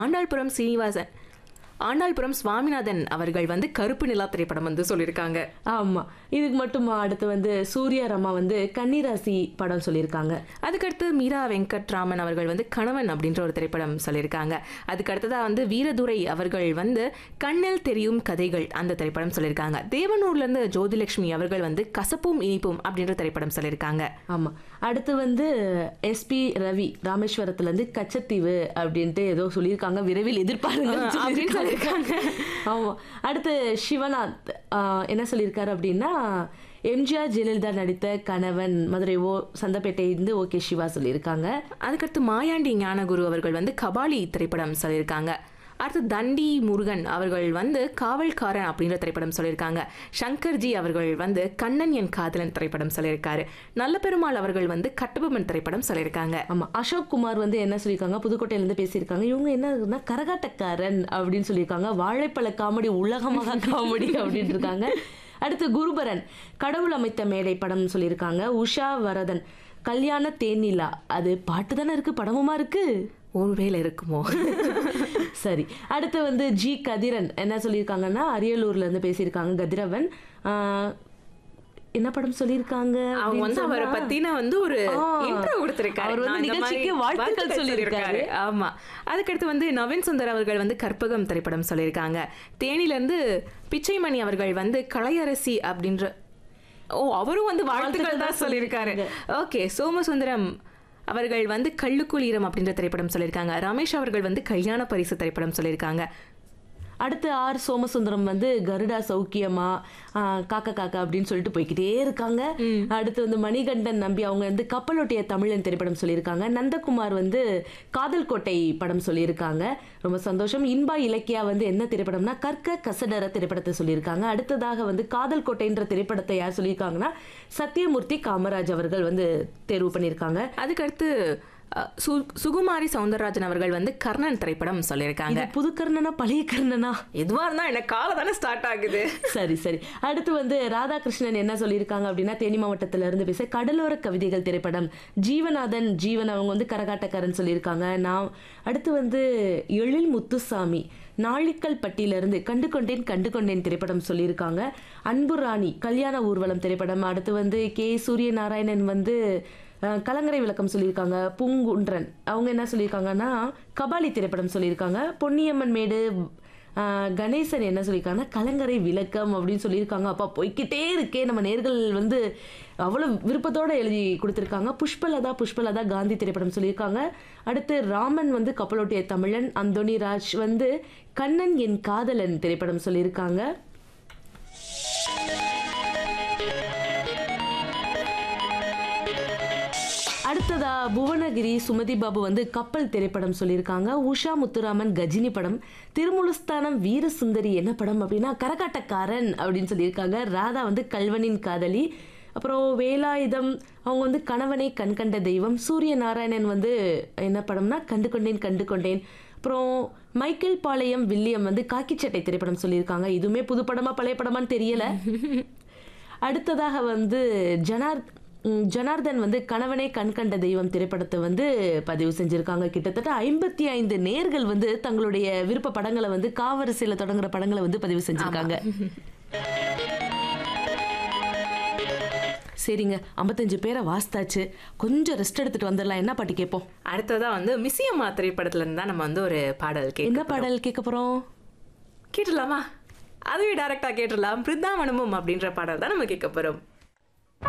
ஆண்டாள்புரம் சீனிவாசன் ஆண்டாள்புரம் சுவாமிநாதன் அவர்கள் வந்து கருப்பு நிலா திரைப்படம் வந்து சொல்லியிருக்காங்க ஆமா இதுக்கு மட்டுமா அடுத்து வந்து சூர்யா ரமா வந்து கன்னிராசி படம் சொல்லியிருக்காங்க அதுக்கடுத்து மீரா வெங்கட்ராமன் அவர்கள் வந்து கணவன் அப்படின்ற ஒரு திரைப்படம் சொல்லியிருக்காங்க அதுக்கு அடுத்ததா வந்து வீரதுரை அவர்கள் வந்து கண்ணில் தெரியும் கதைகள் அந்த திரைப்படம் சொல்லியிருக்காங்க தேவனூர்ல இருந்து ஜோதிலட்சுமி அவர்கள் வந்து கசப்பும் இனிப்பும் அப்படின்ற திரைப்படம் சொல்லியிருக்காங்க ஆமா அடுத்து வந்து எஸ்பி ரவி ராமேஸ்வரத்துல இருந்து கச்சத்தீவு அப்படின்ட்டு ஏதோ சொல்லியிருக்காங்க விரைவில் எதிர்பாருங்க அப்படின்னு சொல்லியிருக்காங்க ஆமா அடுத்து சிவநாத் ஆஹ், என்ன சொல்லியிருக்காரு அப்படின்னா எம்ஜிஆர் ஜெயலலிதா நடித்த கணவன் மதுரை ஓ சந்தப்பேட்டை இருந்து ஓகே சிவா சொல்லியிருக்காங்க அதுக்கடுத்து மாயாண்டி ஞானகுரு அவர்கள் வந்து கபாலி திரைப்படம் சொல்லியிருக்காங்க அடுத்து தண்டி முருகன் அவர்கள் வந்து காவல்காரன் அப்படின்ற திரைப்படம் சொல்லியிருக்காங்க சங்கர்ஜி அவர்கள் வந்து கண்ணன் என் காதலன் திரைப்படம் சொல்லியிருக்காரு நல்ல பெருமாள் அவர்கள் வந்து கட்டபொம்மன் திரைப்படம் சொல்லியிருக்காங்க ஆமா அசோக் குமார் வந்து என்ன சொல்லியிருக்காங்க புதுக்கோட்டையில இருந்து பேசியிருக்காங்க இவங்க என்ன கரகாட்டக்காரன் அப்படின்னு சொல்லியிருக்காங்க வாழைப்பழ காமெடி உலகமாக காமெடி அப்படின்னு இருக்காங்க அடுத்து குருபரன் கடவுள் அமைத்த மேடை படம் சொல்லியிருக்காங்க உஷா வரதன் கல்யாண தேனிலா அது பாட்டு தானே இருக்கு படமுமா இருக்கு ஒருவேளை இருக்குமோ சரி அடுத்து வந்து ஜி கதிரன் என்ன சொல்லியிருக்காங்கன்னா அரியலூர்ல இருந்து பேசியிருக்காங்க கதிரவன் ஆஹ், என்ன படம் சொல்லியிருக்காங்க அவங்க அப்படின்னு வந்து அவரை சொன்னா- பத்தின வந்து ஒரு ஆ. இன்ட்ரோ கொடுத்திருக்காரு அவர் வந்து நான் இந்த மாதிரி நிகழ்ச்சிக்கு வாழ்த்துக்கள் சொல்லியிருக்காரு. ஆமா அதுக்கடுத்து வந்து நவீன் சுந்தர் அவர்கள் வந்து கற்பகம் திரைப்படம் சொல்லியிருக்காங்க தேனில இருந்து பிச்சைமணி அவர்கள் வந்து கலையரசி அப்படின்ற ஓ அவரும் வந்து வாழ்த்துக்கள் தான் சொல்லியிருக்காரு ஓகே சோமசுந்தரம் அவர்கள் வந்து கள்ளுக்குளீரம் அப்படின்ற திரைப்படம் சொல்லியிருக்காங்க ரமேஷ் அவர்கள் வந்து கல்யாண பரிசு திரைப்படம் சொல்லியிருக்காங்க அடுத்து ஆர் சோமசுந்தரம் வந்து கருடா சௌக்கியமா ஆஹ், காக்கா காக்கா அப்படின்னு சொல்லிட்டு போய்க்கிட்டே இருக்காங்க அடுத்து வந்து மணிகண்டன் நம்பி அவங்க வந்து கப்பலொட்டிய தமிழன் திரைப்படம் சொல்லியிருக்காங்க நந்தகுமார் வந்து காதல் கோட்டை படம் சொல்லியிருக்காங்க ரொம்ப சந்தோஷம் இன்பா இலக்கியா வந்து என்ன திரைப்படம்னா கற்க கசடர திரைப்படத்தை சொல்லியிருக்காங்க அடுத்ததாக வந்து காதல் கோட்டைன்ற திரைப்படத்தை யார் சொல்லியிருக்காங்கன்னா சத்யமூர்த்தி காமராஜ் அவர்கள் வந்து தேர்வு பண்ணியிருக்காங்க அதுக்கடுத்து அ, சு- சுகுமாரி சவுந்தரராஜன் அவர்கள் வந்து கர்ணன் திரைப்படம் சொல்லியிருக்காங்க இது புது கர்ணனா பழைய கர்ணனா எதுவா இருந்தா என்ன காலம் தானே ஸ்டார்ட் ஆகுது சரி சரி அடுத்து வந்து ராதாகிருஷ்ணன் என்ன சொல்லியிருக்காங்க அப்படின்னா தேனி மாவட்டத்துல இருந்து பேச கடலோர கவிதைகள் திரைப்படம் ஜீவநாதன் ஜீவன் அவங்க வந்து கரகாட்டக்காரன் சொல்லியிருக்காங்க நான் அடுத்து வந்து எழில் முத்துசாமி நாளிக்கல் பட்டியிலிருந்து கண்டு கொண்டேன் கண்டு கொண்டேன் திரைப்படம் சொல்லியிருக்காங்க அன்பு ராணி கல்யாண ஊர்வலம் திரைப்படம் அடுத்து வந்து கே சூரியநாராயணன் வந்து அஹ், கலங்கரை விளக்கம் சொல்லியிருக்காங்க பூங்குன்றன் அவங்க என்ன சொல்லியிருக்காங்கன்னா கபாலி திரைப்படம் சொல்லியிருக்காங்க பொன்னியம்மன் மேடு ஆஹ் கணேசன் என்ன சொல்லியிருக்காங்கன்னா கலங்கரை விளக்கம் அப்படின்னு சொல்லியிருக்காங்க அப்பா போய்க்கிட்டே இருக்கே நம்ம நேர்கள் வந்து அவ்வளோ விருப்பத்தோட எழுதி கொடுத்துருக்காங்க புஷ்பலதா புஷ்பலதா காந்தி திரைப்படம் சொல்லியிருக்காங்க அடுத்து ராமன் வந்து கப்பலோட்டிய தமிழன் அந்தோனி ராஜ் வந்து கண்ணன் என் காதலன் திரைப்படம் சொல்லியிருக்காங்க அடுத்ததா புவனகிரி சுமதி பாபு வந்து கப்பல் திரைப்படம் சொல்லியிருக்காங்க உஷா முத்துராமன் கஜினி படம் திருமுலுஸ்தானம் வீரசுந்தரி என்ன படம் அப்படின்னா கரகாட்டக்காரன் அப்படின்னு சொல்லியிருக்காங்க ராதா வந்து கல்வனின் காதலி அப்புறம் வேலாயுதம் அவங்க வந்து கணவனை கண்கண்ட தெய்வம் சூரிய நாராயணன் வந்து என்ன படம்னா கண்டு கொண்டேன் கண்டு கொண்டேன் அப்புறம் மைக்கேல் பாளையம் வில்லியம் வந்து காக்கிச்சட்டை திரைப்படம் சொல்லியிருக்காங்க இதுவுமே புது படமா பழைய படமான்னு தெரியல அடுத்ததாக வந்து ஜனார் ம், ஜனார்தன் வந்து கணவனை கண்கண்ட தெய்வம் திரைப்படத்தை வந்து பதிவு செஞ்சிருக்காங்க கிட்டத்தட்ட ஐம்பத்தி ஐந்து நேர்கள் வந்து தங்களுடைய விருப்ப படங்களை வந்து காவரிசையில தொடங்குற படங்களை வந்து பதிவு செஞ்சிருக்காங்க சரிங்க ஐம்பத்தஞ்சு பேரை வாஸ்தாச்சு கொஞ்சம் ரெஸ்ட் எடுத்துட்டு வந்துடலாம் என்ன பாட்டு கேட்போம் அடுத்ததா வந்து மிஸ்ஸியம்மா திரைப்படத்துல இருந்து தான் நம்ம வந்து ஒரு பாடல் கேட்க என்ன பாடல் கேட்க போறோம் கேட்டுடலாமா அதுவே டைரக்டா கேட்டுடலாம் பிருந்தாவனமும் அப்படின்ற பாடல் தான் நம்ம கேட்க போறோம்